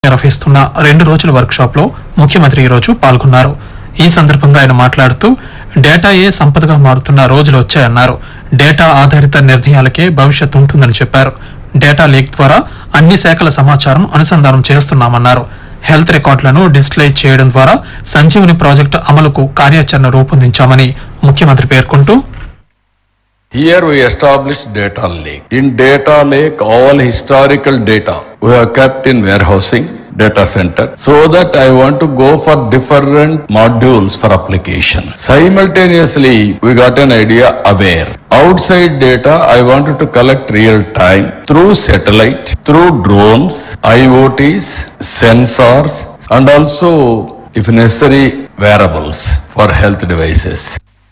నిర్వహిస్తున్న రెండు రోజుల వర్క్ షాప్ లో ముఖ్యమంత్రి ఈ రోజు పాల్గొన్నారు ఈ సందర్భంగా ఆయన మాట్లాడుతూ డేటాయే సంపదగా మారుతున్న రోజులు వచ్చాయన్నారు డేటా ఆధారిత నిర్ణయాలకే భవిష్యత్ ఉంటుందని చెప్పారు డేటా లేక్ ద్వారా అన్ని శాఖల సమాచారం అనుసంధానం చేస్తున్నామన్నారు హెల్త్ రికార్డులను డిజిటలైజ్ చేయడం ద్వారా సంజీవని ప్రాజెక్టు అమలుకు కార్యాచరణ రూపొందించామని ముఖ్యమంత్రి పేర్కొంటూ Here we established data lake. In data lake, all historical data we have kept in warehousing data center so that I want to go for different modules for application. Simultaneously, we got an idea aware. Outside data, I wanted to collect real time through satellite, through drones, IoTs, sensors, and also, if necessary, wearables for health devices.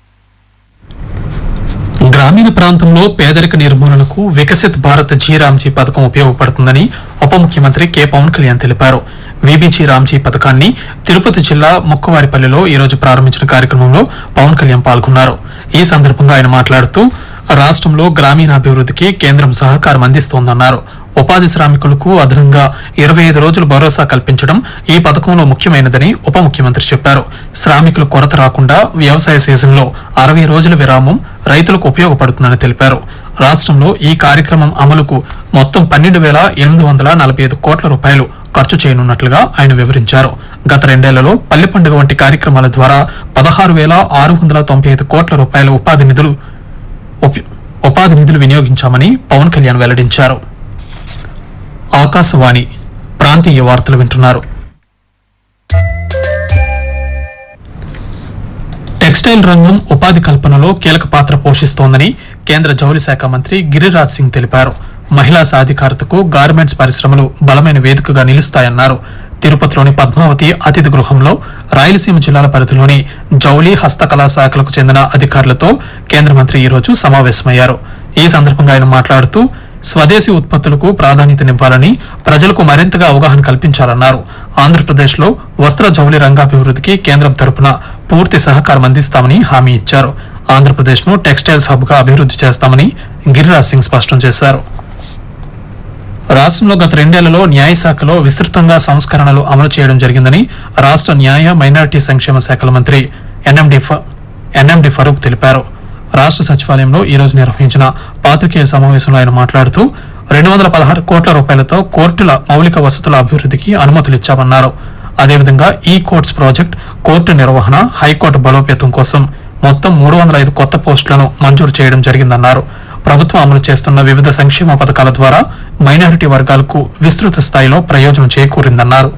గ్రామీణ ప్రాంతంలో పేదరిక నిర్మూలనకు Viksit Bharat G Ramji పథకం ఉపయోగపడుతుందని ఉప ముఖ్యమంత్రి K Pawan Kalyan తెలిపారు VBG Ramji పథకాన్ని తిరుపతి జిల్లా ముక్కవారిపల్లిలో ఈ రోజు ప్రారంభించిన కార్యక్రమంలో పవన్ కళ్యాణ్ పాల్గొన్నారు ఈ సందర్భంగా ఆయన మాట్లాడుతూ రాష్ట్రంలో గ్రామీణాభివృద్ధికి కేంద్రం సహకారం అందిస్తోందన్నారు ఉపాధి శ్రామికులకు అదనంగా ఇరవై ఐదు రోజులు భరోసా కల్పించడం ఈ పథకంలో ముఖ్యమైనదని ఉప ముఖ్యమంత్రి చెప్పారు శ్రామికులు కొరత రాకుండా వ్యవసాయ సీజన్లో అరవై రోజుల విరామం రైతులకు ఉపయోగపడుతుందని తెలిపారు రాష్ట్రంలో ఈ కార్యక్రమం అమలుకు మొత్తం పన్నెండు వేల ఎనిమిది వందల నలభై ఐదు కోట్ల రూపాయలు ఖర్చు చేయనున్నట్లుగా ఆయన వివరించారు గత రెండేళ్లలో పల్లె పండుగ వంటి కార్యక్రమాల ద్వారా పదహారు వేల ఆరు వందల తొంభై ఐదు కోట్ల రూపాయల ఉపాధి నిధులు ఉప- ఉపాధి నిధులు వినియోగించామని పవన్ కళ్యాణ్ వెల్లడించారు ఆకాశవాణి ప్రాంతీయ వార్తలు వింటున్నారు టెక్స్టైల్ రంగం ఉపాధి కల్పనలో కీలక పాత్ర పోషిస్తోందని కేంద్ర జౌళి శాఖ మంత్రి గిరిరాజ్ సింగ్ తెలిపారు మహిళా సాధికారతకు గార్మెంట్స్ పరిశ్రమలు బలమైన వేదికగా నిలుస్తాయన్నారు తిరుపతిలోని పద్మావతి అతిథి గృహంలో రాయలసీమ జిల్లాల పరిధిలోని జౌళి హస్తకళా శాఖలకు చెందిన అధికారులతో కేంద్ర మంత్రి ఈ రోజు సమావేశమయ్యారు ఈ సందర్భంగా ఆయన మాట్లాడుతూ స్వదేశీ ఉత్పత్తులకు ప్రాధాన్యతనివ్వాలని ప్రజలకు మరింతగా అవగాహన కల్పించాలన్నారు ఆంధ్రప్రదేశ్ లో వస్త్ర జౌళి రంగాభివృద్ధికి కేంద్రం తరపున పూర్తి సహకారం అందిస్తామని హామీ ఇచ్చారు ఆంధ్రప్రదేశ్ ను టెక్స్టైల్స్ హబ్ గా అభివృద్ధి చేస్తామని గిరిరాజ్ సింగ్ స్పష్టం చేశారు రాష్ట్రంలో గత రెండేళ్లలో న్యాయ శాఖలో విస్తృతంగా సంస్కరణలు అమలు చేయడం జరిగిందని రాష్ట్ర న్యాయ మైనారిటీ సంక్షేమ శాఖల మంత్రి ఎన్ఎండి ఫ- ఎన్ఎండి ఫరూక్ తెలిపారు రాష్ట్ర సచివాలయంలో ఈ రోజు నిర్వహించిన పాత్రికేయ సమావేశంలో ఆయన మాట్లాడుతూ రెండు వందల పదహారు కోట్ల రూపాయలతో కోర్టుల మౌలిక వసతుల అభివృద్ధికి అనుమతులు ఇచ్చామన్నారు అదేవిధంగా ఈ కోర్ట్స్ ప్రాజెక్ట్ కోర్టు నిర్వహణ హైకోర్టు బలోపేతం కోసం మొత్తం మూడు వందల ఐదు కొత్త పోస్టులను మంజూరు చేయడం జరిగిందన్నారు ప్రభుత్వం అమలు చేస్తున్న వివిధ సంక్షేమ పథకాల ద్వారా మైనారిటీ వర్గాలకు విస్తృత స్థాయిలో ప్రయోజనం చేకూరిందన్నారు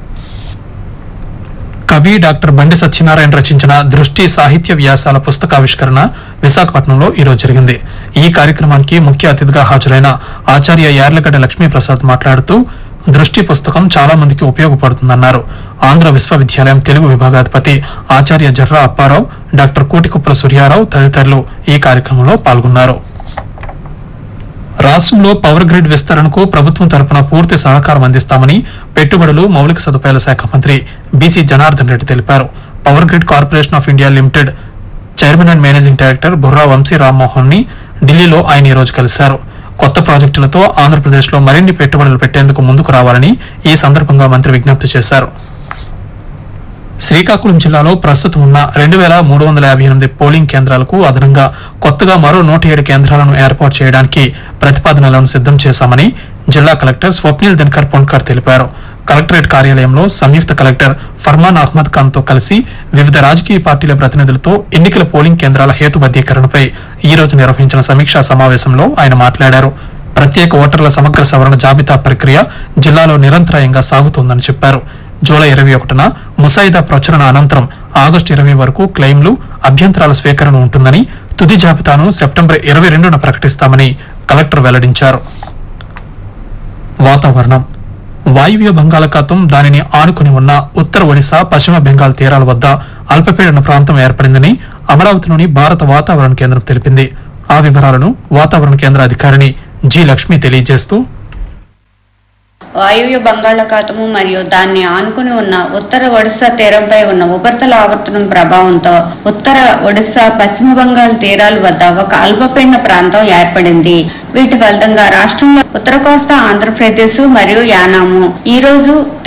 కవి డాక్టర్ బండి సత్యనారాయణ రచించిన దృష్టి సాహిత్య వ్యాసాల పుస్తకావిష్కరణ విశాఖపట్నంలో ఈ రోజు జరిగింది ఈ కార్యక్రమానికి ముఖ్య అతిథిగా హాజరైన ఆచార్య యార్లగడ్డ లక్ష్మీప్రసాద్ మాట్లాడుతూ దృష్టి పుస్తకం చాలా మందికి ఉపయోగపడుతుందన్నారు ఆంధ్ర విశ్వవిద్యాలయం తెలుగు విభాగాధిపతి ఆచార్య జర్రా అప్పారావు డాక్టర్ కూటికుప్పల సూర్యారావు తదితరులు ఈ కార్యక్రమంలో పాల్గొన్నారు రాష్ట్రంలో పవర్ గ్రిడ్ విస్తరణకు ప్రభుత్వం తరపున పూర్తి సహకారం అందిస్తామని పెట్టుబడులు మౌలిక సదుపాయాల శాఖ మంత్రి బీసీ జనార్దన్ రెడ్డి తెలిపారు power grid corporation of India limited chairman and managing director Burra Vamsi Rammohan ని ఢిల్లీలో ఆయన ఈ రోజు కలిశారు కొత్త ప్రాజెక్టులతో ఆంధ్రప్రదేశ్ లో మరిన్ని పెట్టుబడులు పెట్టేందుకు ముందుకు రావాలని ఈ సందర్భంగా మంత్రి విజ్ఞప్తి చేశారు శ్రీకాకుళం జిల్లాలో ప్రస్తుతం ఉన్న రెండు వేల మూడు వందల యాభై ఎనిమిది పోలింగ్ కేంద్రాలకు అదనంగా కొత్తగా మరో నూట ఏడు కేంద్రాలను ఏర్పాటు చేయడానికి ప్రతిపాదనలను సిద్ధం చేశామని జిల్లా కలెక్టర్ స్వప్నిల్ దినకర్ పొన్కర్ తెలిపారు కలెక్టరేట్ కార్యాలయంలో సంయుక్త కలెక్టర్ ఫర్మాన్ అహ్మద్ ఖాన్ తో కలిసి వివిధ రాజకీయ పార్టీల ప్రతినిధులతో ఎన్నికల పోలింగ్ కేంద్రాల హేతుబద్దీకరణపై ఈ రోజు నిర్వహించిన సమీక్షా సమావేశంలో ఆయన మాట్లాడారు ప్రత్యేక ఓటర్ల సమగ్ర సవరణ జాబితా ప్రక్రియ జిల్లాలో నిరంతరాయంగా సాగుతోందని చెప్పారు జూలై ఇరవై ఒకటిన ముసాయిదా ప్రచురణ అనంతరం ఆగస్టు ఇరవై వరకు క్లెయిమ్లు అభ్యంతరాల స్వీకరణ ఉంటుందని తుది జాబితాను సెప్టెంబర్ ఇరవై రెండున ప్రకటిస్తామని కలెక్టర్ వెల్లడించారు వాతావరణం వాయువ్య బంగాళాఖాతం దానిని ఆనుకుని ఉన్న ఉత్తర ఒడిశా పశ్చిమ బెంగాల్ తీరాల వద్ద అల్పపీడన ప్రాంతం ఏర్పడిందని అమరావతిలోని భారత వాతావరణ కేంద్రం తెలిపింది ఆ వివరాలను వాతావరణ కేంద్ర అధికారిని జి లక్ష్మి తెలియజేస్తూ వాయువ్య బంగాళాఖాతము మరియు దాన్ని ఆనుకుని ఉన్న ఉత్తర ఒడిశా తీరంపై ఉన్న ఉపరితల ఆవర్తనం ప్రభావంతో ఉత్తర ఒడిశా పశ్చిమ బంగాళ తీరాల వద్ద ఒక అల్పపీడన ప్రాంతం ఏర్పడింది వీటి ఫలితంగా రాష్ట్రంలో ఉత్తర కోస్తా ఆంధ్రప్రదేశ్ మరియు యానాము ఈ రోజు